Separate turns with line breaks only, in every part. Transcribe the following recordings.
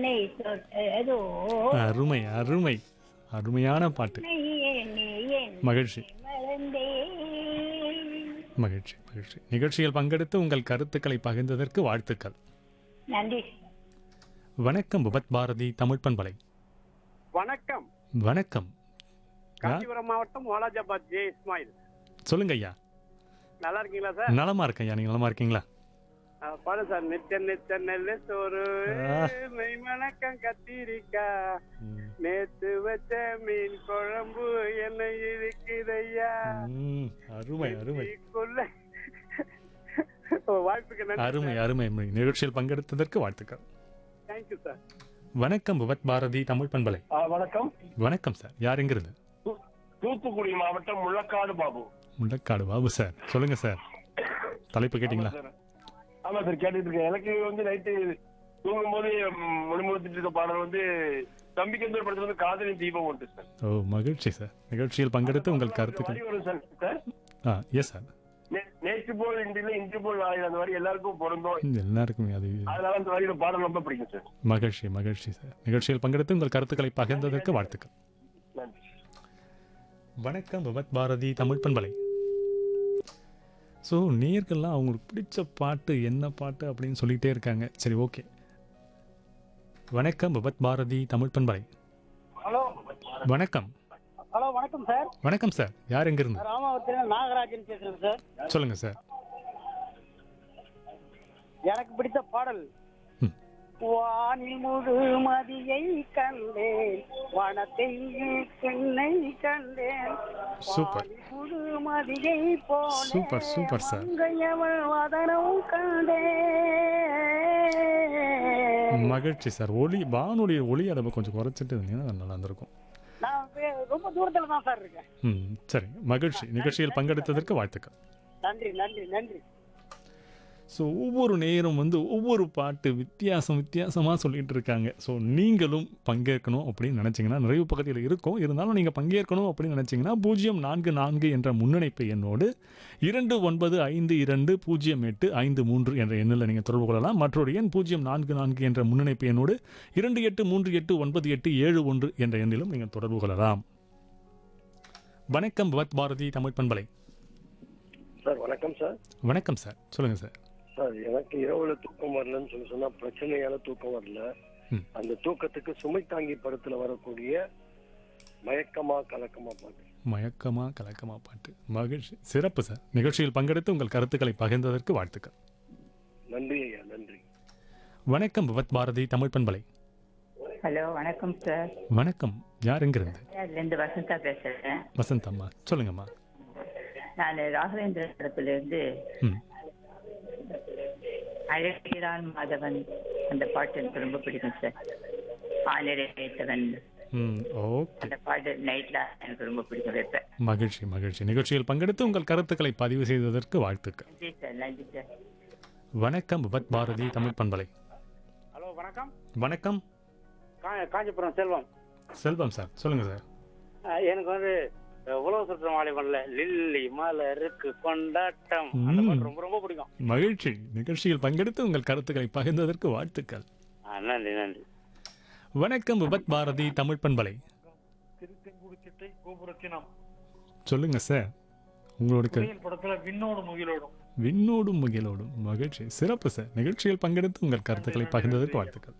என்னை தொட்டதோ
அருமை அருமை அருமையான பாட்டு
என்னை என்னை என்னை
மகிழ்ச்சி
மறந்தேன்
மகிழ்ச்சி மகிழ்ச்சி நிகழ்ச்சியில் பங்கெடுத்து உங்கள் கருத்துக்களை பகிர்ந்ததற்கு வாழ்த்துக்கள்
நன்றி
வணக்கம் விபத் பாரதி தமிழ் பண்பலை
வணக்கம்
வணக்கம் யார்?
காஞ்சிபுரம் மாவட்டம் வாலாஜாபாத் ஜே இஸ்மாயில்
சொல்லுங்க ஐயா
நல்லா இருக்கீங்களா சார்
நலமா இருக்கேன் ஐயா நீங்க நலமா இருக்கீங்களா
அஹ், பாருங்க சார் நித்த நித்த நெல்லு சோறு
ஆ.
நெய் மணக்கம் கத்திரிக்கா
ம்,
நேத்து வச்ச மீன் குழம்பு என்ன இருக்குதையா
ம், அருமை அருமை
நெத்திக்குள்ள- ஓ, வாய்ப்புக்கு நன்றி
அருமை அருமை அருமை. நிகழ்ச்சியில் பங்கெடுத்ததற்கு வாழ்த்துக்கள்
தேங்க்யூ சார்
வணக்கம் விபத் பாரதி தமிழ் பண்பலை
ஆ, வணக்கம்
வணக்கம் சார் யார் எங்கிருந்து
தூ- தூத்துக்குடி மாவட்டம் முள்ளக்காடு பாபு
முண்டக்காடு பாபு சார் சொல்லுங்க சார் தலைப்பு கேட்டிங்களா
ஆமா சார். ஆமா சார் கேட்டுட்டு இருக்கேன் எனக்கு வந்து நைட்டு தூங்கும் போது முழுமுழுத்துட்டு இருக்க பாடல் வந்து தம்பிக்கந்தூர் படத்துல வந்து காதலின் தீபம் உண்டு சார்
ஓ மகிழ்ச்சி சார் நிகழ்ச்சியில் பங்கெடுத்து உங்கள்
அந்த
கருத்துக்கள்
வரி வரும் சார் சார்
ஆ எஸ் சார்
நே- நேற்று போல் இன்றில் இன்று போல் நாளை அந்த மாதிரி எல்லாருக்கும் பொருந்தும்
எல்லாருக்குமே அது
அதனால அந்த வரியில பாடல் ரொம்ப பிடிக்கும் சார்
மகிழ்ச்சி மகிழ்ச்சி சார் நிகழ்ச்சியில் பங்கெடுத்து உங்கள் கருத்துக்களை பகிர்ந்ததற்கு வாழ்த்துக்கள்
நன்றி
வணக்கம் விபத் பாரதி தமிழ் பண்பலை ஸோ நேர்கள்லாம் அவங்களுக்கு பிடிச்ச பாட்டு என்ன பாட்டு அப்படின்னு சொல்லிகிட்டே இருக்காங்க சரி ஓகே வணக்கம் விபத் பாரதி தமிழ் பண்பலை
ஹலோ
வணக்கம்
ஹலோ வணக்கம் சார்
வணக்கம் சார் யார் எங்கிருந்து
ராமாவரத்தில் நாகராஜன் பேசுறேன் சார்
சொல்லுங்க சார்
எனக்கு பிடித்த பாடல்
ம்.
வானில் முழு மதியை கண்டேன் வனத்தை பெண்ணை கண்டேன்
சூப்பர்
வானில் முழு மதியை போல
சூப்பர், சூப்பர் சார்.
மங்கையவள் வதனம் கண்டேன்
மகிழ்ச்சி சார் ஒளி வானொலி ஒளி அளவு கொஞ்சம் குறைச்சிட்டு இருந்தீங்கன்னா நல்லா இருந்திருக்கும்
நான் வே- ரொம்ப தூரத்துல தான் சார் இருக்கேன்
ம் சரி மகிழ்ச்சி நிகழ்ச்சியில் பங்கெடுத்ததற்கு வாழ்த்துக்கள்
நன்றி நன்றி நன்றி
ஸோ ஒவ்வொரு நேரம் வந்து ஒவ்வொரு பாட்டு வித்தியாசம் வித்தியாசமாக சொல்லிட்டு இருக்காங்க ஸோ நீங்களும் பங்கேற்கணும் அப்படின்னு நினச்சிங்கன்னா நிறைவு பகுதியில் இருக்கும் இருந்தாலும் நீங்கள் பங்கேற்கணும் அப்படின்னு நினச்சிங்கன்னா பூஜ்ஜியம் நான்கு நான்கு என்ற முன்னணைப்பு எண்ணோடு இரண்டு ஒன்பது ஐந்து இரண்டு பூஜ்ஜியம் எட்டு ஐந்து மூன்று என்ற எண்ணில் நீங்கள் தொடர்பு கொள்ளலாம் மற்றொரு எண் பூஜ்ஜியம் நான்கு நான்கு என்ற முன்னணைப்பு எண்ணோடு இரண்டு எட்டு மூன்று எட்டு ஒன்பது எட்டு ஏழு ஒன்று என்ற எண்ணிலும் நீங்கள் தொடர்பு கொள்ளலாம் வணக்கம் பவத் பாரதி தமிழ் பண்பலை
சார் வணக்கம் சார்
வணக்கம் சார் சொல்லுங்கள் சார்
சார் எனக்கு இரவுல தூக்கம் வரலன்னு சொல்லி சொன்னா பிரச்சனையால தூக்கம் வரல
ம்.
அந்த தூக்கத்துக்கு சுமை தாங்கி படத்துல வரக்கூடிய மயக்கமா கலக்கமா பாட்டு
மயக்கமா கலக்கமா பாட்டு மகிழ்ச்சி சிறப்பு சார் நிகழ்ச்சியில் பங்கெடுத்து உங்கள் கருத்துக்களை பகிர்ந்ததற்கு வாழ்த்துக்கள்
நன்றி ஐயா நன்றி
வணக்கம் விவத் பாரதி தமிழ் பண்பலை
ஹலோ வணக்கம் சார்
வணக்கம் யார் எங்கிருந்து
அதுலேருந்து வசந்தா பேசுகிறேன்
வசந்த் அம்மா சொல்லுங்கம்மா
நான் ராகவேந்திர படத்துலேருந்து
ம்
அழகிறான் மாதவன் அந்த பாட்டு எனக்கு ரொம்ப பிடிக்கும் சார் ஆனிரை வைத்தவன்
ம் ஓகே
அந்த பாட்டு நைட்டில் எனக்கு ரொம்ப பிடிக்கும் வைப்பேன்
மகிழ்ச்சி மகிழ்ச்சி நிகழ்ச்சியில் பங்கெடுத்து உங்கள் கருத்துக்களை பதிவு செய்ததற்கு வாழ்த்துக்கள்
நன்றி சார் நன்றி சார்
வணக்கம் விவத் பாரதி தமிழ் பண்பலை
ஹலோ வணக்கம்
வணக்கம்
கா- காஞ்சிபுரம் செல்வம்
செல்வம் சார் சொல்லுங்க சார்
அஹ், எனக்கு வந்து அஹ், உலக சுற்றம் வாலிபன்ல லில்லி மலருக்கு கொண்டாட்டம் அந்த
ம்.
பாட்டு ரொம்ப ரொம்ப பிடிக்கும்
மகிழ்ச்சி நிகழ்ச்சியில் பங்கெடுத்து உங்கள் கருத்துக்களை பகிர்ந்ததற்கு வாழ்த்துக்கள்
ஆ, நன்றி நன்றி
வணக்கம் விவத் பாரதி தமிழ் பண்பலை
திருத்தெங்குடி சிட்டை கோபுரத்தினம்
சொல்லுங்க சார் உங்களுக்கு
புயல் படத்துல விண்ணோடு முகிலோடும்
விண்ணோடும் முகிலோடும் மகிழ்ச்சி சிறப்பு சார் நிகழ்ச்சியில் பங்கெடுத்து உங்கள் கருத்துக்களை பகிர்ந்ததற்கு வாழ்த்துக்கள்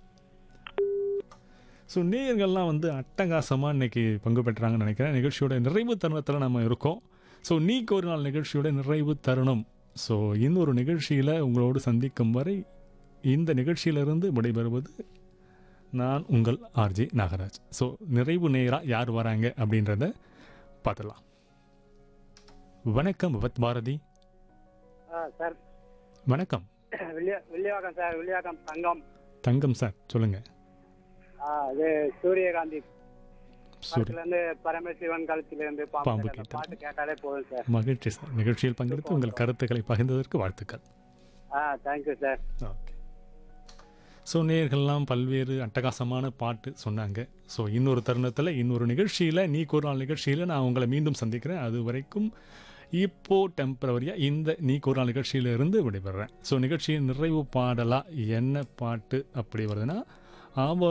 ஸோ நேயர்கள்லாம் வந்து அட்டகாசமாக இன்னைக்கு பங்கு பெற்றாங்கன்னு நினைக்கிறேன் நிகழ்ச்சியோட நிறைவு தருணத்தில் நம்ம இருக்கோம் ஸோ நீக்கு ஒரு நாள் நிகழ்ச்சியோட நிறைவு தருணம் ஸோ இன்னொரு நிகழ்ச்சியில் உங்களோடு சந்திக்கும் வரை இந்த நிகழ்ச்சியிலிருந்து விடைபெறுவது நான் உங்கள் ஆர்ஜே நாகராஜ் ஸோ நிறைவு நேராக யார் வராங்க அப்படின்றத பார்த்துடலாம் வணக்கம் விவத் பாரதி
சார்
வணக்கம்
வில்லியா வில்லியாக்கம் சார் வில்லியாக்கம் தங்கம்
தங்கம் சார் சொல்லுங்க
ஆ, இது சூரியகாந்தி
சூரி
படத்துல இருந்து பரமசிவன் கழுத்துல இருந்து
பாம்பு
பாம்பு அந்த
கேட்டது.
பாட்டு கேட்டாலே போதும் சார்
மகிழ்ச்சி சார் நிகழ்ச்சியில் பங்கெடுத்து உங்கள் கருத்துக்களை பகிர்ந்ததற்கு வாழ்த்துக்கள்
ஆ தேங்க்யூ சார்
ஓகே ஸோ நேர்கள்லாம் பல்வேறு அட்டகாசமான பாட்டு சொன்னாங்க ஸோ இன்னொரு தருணத்தில் இன்னொரு நிகழ்ச்சியில் நீ ஒரு நாள் நிகழ்ச்சியில் நான் உங்களை மீண்டும் சந்திக்கிறேன் அது வரைக்கும் இப்போ டெம்பரவரியாக இந்த நீ ஒரு நாள் நிகழ்ச்சியிலிருந்து விடைபெறேன் ஸோ நிகழ்ச்சியின் நிறைவு பாடலாக என்ன பாட்டு அப்படி வருதுன்னா ஆவா